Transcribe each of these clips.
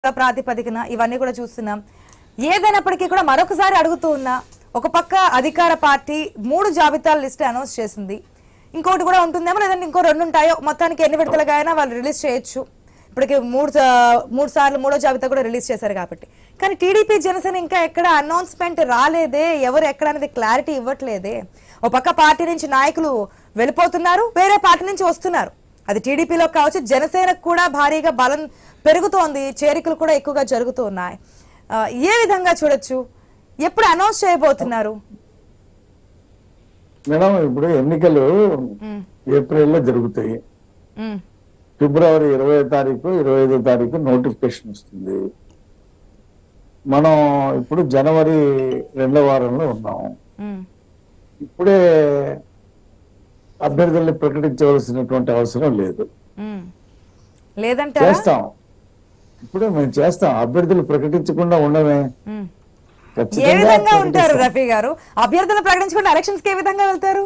ప్రాతిపదికన ఇవన్నీ కూడా చూస్తున్నాం ఏదైనప్పటికీ కూడా మరొకసారి అడుగుతూ ఉన్నా ఒక పక్క అధికార పార్టీ మూడు జాబితాల లిస్ట్ అనౌన్స్ చేసింది ఇంకోటి కూడా ఉంటుందేమో లేదంటే ఇంకో రెండు ఉంటాయో మొత్తానికి ఎన్ని విడతలుగా అయినా వాళ్ళు రిలీజ్ చేయొచ్చు ఇప్పటికి మూడు సా- మూడు సార్లు మూడో జాబితా కూడా రిలీజ్ చేశారు కాబట్టి కానీ టీడీపీ జనసేన ఇంకా ఎక్కడ అనౌన్స్మెంట్ రాలేదే ఎవరు ఎక్కడ అనేది క్లారిటీ ఇవ్వట్లేదే ఒక పక్క పార్టీ నుంచి నాయకులు వెళ్ళిపోతున్నారు వేరే పార్టీ నుంచి వస్తున్నారు అది టీడీపీలో కావచ్చు జనసేనకు కూడా భారీగా బలం పెరుగుతోంది చేరికలు కూడా ఎక్కువగా జరుగుతూ ఉన్నాయి ఆ, ఏ విధంగా చూడొచ్చు ఎప్పుడు అనౌన్స్ చేయబోతున్నారు మేడం ఇప్పుడు ఎన్నికలు ఉమ్, ఏప్రిల్లో జరుగుతాయి ఉమ్, ఫిబ్రవరి ఇరవై తారీఖు ఇరవై ఐదో తారీఖు నోటిఫికేషన్ వస్తుంది మనం ఇప్పుడు జనవరి రెండో వారంలో ఉన్నాం ఉమ్, ఇప్పుడే అభ్యర్థుల్ని ప్రకటించవలసినటువంటి అవసరం లేదు ఉమ్. లేదంటారా చేస్తాం ఇప్పుడే మేము చేస్తాం అభ్యర్థులు ప్రకటించకుండా ఉండమే ఉమ్. ఏ ఖచ్చితంగా విధంగా ఉంటారు ప్రకటిస్తాం. రఫీ గారు అభ్యర్థులు ప్రకటించుకుంటే ఎలక్షన్స్ కి ఏ విధంగా వెళ్తారు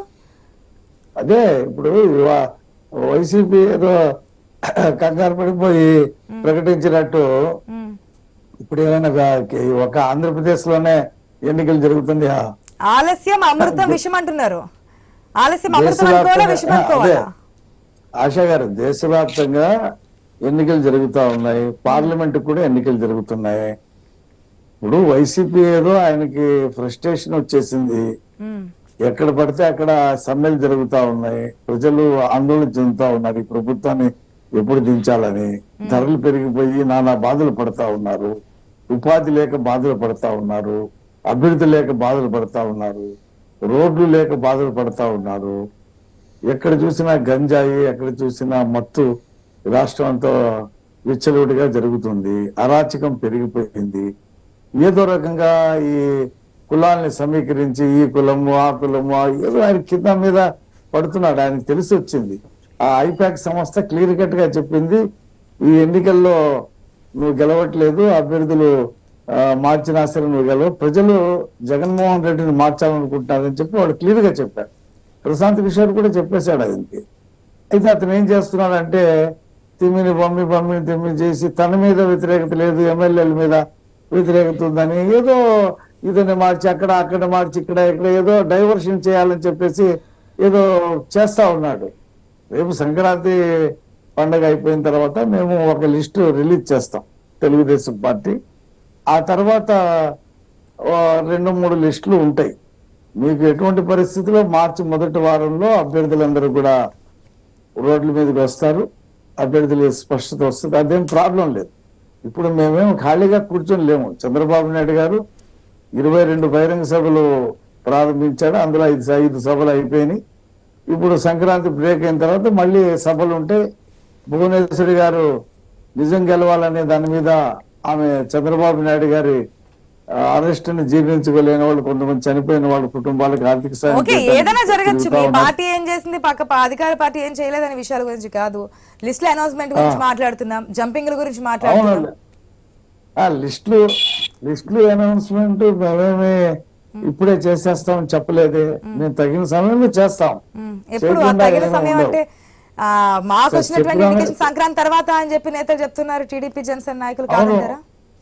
అదే ఇప్పుడు ఇవా- వైసీపీ ఏదో కంగారు పడిపోయి ప్రకటించినట్టు ఉమ్. ఇప్పుడు ఏమైనా ఒక- ఒక ఆంధ్రప్రదేశ్ లోనే ఎన్నికలు జరుగుతుంది ఆ ఆలస్యం అమృతం విషయం అంటున్నారు ఆలస్యం అమృతం దేశవ్యాప్తంగా- అనుకోవాలా విషయం అదే అనుకోవాలా ఆశా గారు దేశవ్యాప్తంగా ఎన్నికలు జరుగుతా ఉన్నాయి పార్లమెంట్ కూడా ఎన్నికలు జరుగుతున్నాయి ఇప్పుడు వైసీపీ ఏదో ఆయనకి ఫ్రస్ట్రేషన్ వచ్చేసింది ఉమ్, ఎక్కడ పడితే అక్కడ సమ్మెలు జరుగుతా ఉన్నాయి ప్రజలు ఆందోళన చెందుతా ఉన్నారు ఈ ప్రభుత్వాన్ని ఎప్పుడు దించాలని ధరలు పెరిగిపోయి నానా బాధలు పడతా ఉన్నారు ఉపాధి లేక బాధలు పడతా ఉన్నారు అభివృద్ధి లేక బాధలు పడతా ఉన్నారు రోడ్లు లేక బాధలు పడతా ఉన్నారు ఎక్కడ చూసినా గంజాయి ఎక్కడ చూసినా మత్తు రాష్ట్రం అంతా విచ్చలవిడిగా జరుగుతుంది అరాచకం పెరిగిపోయింది ఏదో రకంగా ఈ కులాల్ని సమీకరించి ఈ కులము ఆ కులము ఆ ఏదో ఆయన కింద మీద పడుతున్నాడు ఆయనకు తెలిసి వచ్చింది ఆ ఐపాక్ సంస్థ క్లియర్ కట్ గా చెప్పింది ఈ ఎన్నికల్లో నువ్వు గెలవట్లేదు అభ్యర్థులు ఆ, మార్చినా సరే నువ్వు గెలవ ప్రజలు జగన్మోహన్ రెడ్డిని మార్చాలనుకుంటున్నారని చెప్పి వాడు క్లియర్ గా చెప్పారు ప్రశాంత్ కిషోర్ కూడా చెప్పేశాడు ఆయనకి అయితే అతను ఏం చేస్తున్నాడంటే తిమ్మిని బొమ్మి బొమ్మిని తిమ్మి చేసి తన మీద వ్యతిరేకత లేదు ఎమ్మెల్యేల మీద వ్యతిరేకత ఉందని ఏదో ఇదని మార్చి అక్కడ అక్కడ మార్చి ఇక్కడ ఇక్కడ ఏదో డైవర్షన్ చేయాలని చెప్పేసి ఏదో చేస్తా ఉన్నాడు రేపు సంక్రాంతి పండగ అయిపోయిన తర్వాత మేము ఒక లిస్టు రిలీజ్ చేస్తాం తెలుగుదేశం పార్టీ ఆ తర్వాత ఆ, రెండు మూడు లిస్టులు ఉంటాయి మీకు ఎటువంటి పరిస్థితిలో మార్చి మొదటి వారంలో అభ్యర్థులందరూ కూడా రోడ్ల మీదకి వస్తారు అభ్యర్థులు స్పష్టత వస్తుంది అదేం ప్రాబ్లం లేదు ఇప్పుడు మేమేం ఖాళీగా కూర్చొని లేము చంద్రబాబు నాయుడు గారు ఇరవై రెండు బహిరంగ సభలు ప్రారంభించాడు అందులో ఐదు ఐదు సభలు అయిపోయినాయి ఇప్పుడు సంక్రాంతి బ్రేక్ అయిన తర్వాత మళ్ళీ సభలు ఉంటే భువనేశ్వరి గారు నిజం గెలవాలనే దాని మీద ఆమె చంద్రబాబు నాయుడు గారి అరెస్ట్ ని జీర్ణించుకోలేని వాళ్ళు కొంతమంది చనిపోయిన వాళ్ళ కుటుంబాలకు ఆర్థిక సాయం ఓకే చేయడానికి ఏదైనా జరగచ్చు తిరుగుతా మీ ఉన్నారు. పార్టీ ఏం చేసింది పక్క పా- అధికార పార్టీ ఏం చేయలేదనే విషయాల గురించి కాదు లిస్ట్ అనౌన్స్మెంట్ గురించి మాట్లాడుతున్నాం జంపింగ్ల గురించి మాట్లాడుతున్నాం అవును ఆ లిస్టులు లిస్టులు అనౌన్స్మెంట్ మేమేమి ఇప్పుడే చేసేస్తామని చెప్పలేదే మేము తగిన సమయంలో చేస్తాం ఉమ్, ఎప్పుడు ఆ చేయకుండా తగిన ఏమీ సమయం ఉండవు. అంటే ఆ, మాకు సరే, వచ్చినటువంటి చెప్పుదామని- ఇండికేషన్ సంక్రాంతి తర్వాత అని చెప్పి నేతలు చెప్తున్నారు టీడీపీ జనసేన నాయకులు అవును. కాదంటారా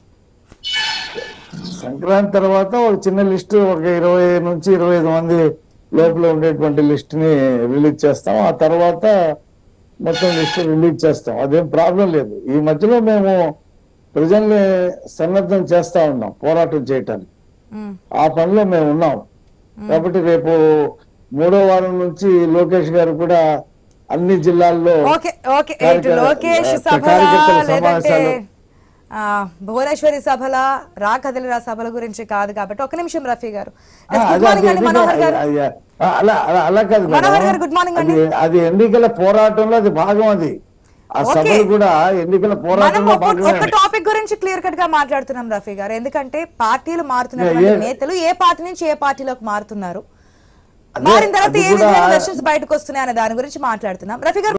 సంక్రాంతి తర్వాత ఒక చిన్న లిస్టు ఒక ఇరవై నుంచి ఇరవై ఐదు మంది లోపల ఉండేటువంటి లిస్ట్ ని రిలీజ్ చేస్తాం ఆ తర్వాత మొత్తం లిస్ట్ రిలీజ్ చేస్తాం అదేం ప్రాబ్లం లేదు ఈ మధ్యలో మేము ప్రజల్ని సన్నద్ధం చేస్తా ఉన్నాం పోరాటం చేయటానికి ఉమ్, ఆ పనిలో మేము ఉన్నాం కాబట్టి రేపు మూడో వారం నుంచి లోకేష్ గారు కూడా అన్ని జిల్లాల్లో ఓకే ఓకే ఇటు కార్యకర్త- లోకేష్ సభల కార్యకర్తల లేదంటే సమావేశాలు. ఆ, భువనేశ్వరి సభల రా కదలిరా సభల గురించి కాదు కాబట్టి ఒక నిమిషం రఫీ గారు ఆ, గుడ్ అదే మార్నింగ్ అది అండి మనోహర్ ఎన్నికల- గారు అయ్యా, ఆ, అలా అలా- అలా కాదు మేడం. మనోహర్ గారు, good morning అండి. అది అది ఎన్నికల పోరాటంలో అది భాగం అది ఆ ఓకే. సభలు కూడా ఎన్నికల మనం పోరాటంలో ఒక భాగమే ఒక టాపిక్ గురించి క్లియర్ కట్ గా మాట్లాడుతున్నాం రఫీ గారు ఎందుకంటే పార్టీలు మారుతున్నటువంటి ఏ- నేతలు ఏ పార్టీ నుంచి ఏ పార్టీలోకి మారుతున్నారు అదే, మారిన తర్వాత అది ఏ కూడా- విధమైన వెర్షన్స్ బయటకు వస్తున్నాయి అనే దాని గురించి మాట్లాడుతున్నాం రఫీ గారు